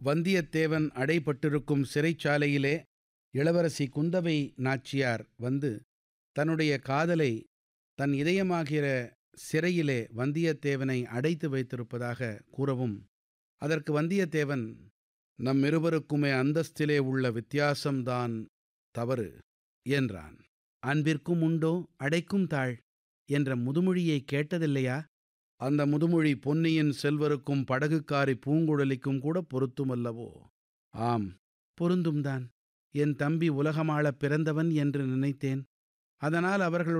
வந்தியத்தேவன் அடைபட்டிருக்கும் சிறைச்சாலையிலே இளவரசி குந்தவை நாச்சியார் வந்து தன்னுடைய காதலை தன் இதயமாகிற சிறையிலே வந்தியத்தேவனை அடைத்து வைத்திருப்பதாக கூறவும் அதற்கு வந்தியத்தேவன் நம் இருவருக்குமே அந்தஸ்திலே உள்ள வித்தியாசம்தான் தவறு என்றான் அன்பிற்கும் உண்டோ அடைக்கும் தாழ் என்ற முதுமொழியை கேட்டதில்லையா அந்த முதுமொழி பொன்னியின் செல்வருக்கும் படகுக்காரி பூங்குழலிக்கும் கூட பொருத்துமல்லவோ ஆம் பொருந்தும்தான் என் தம்பி உலகமாளப் பிறந்தவன் என்று நினைத்தேன் அதனால் அவர்களுடைய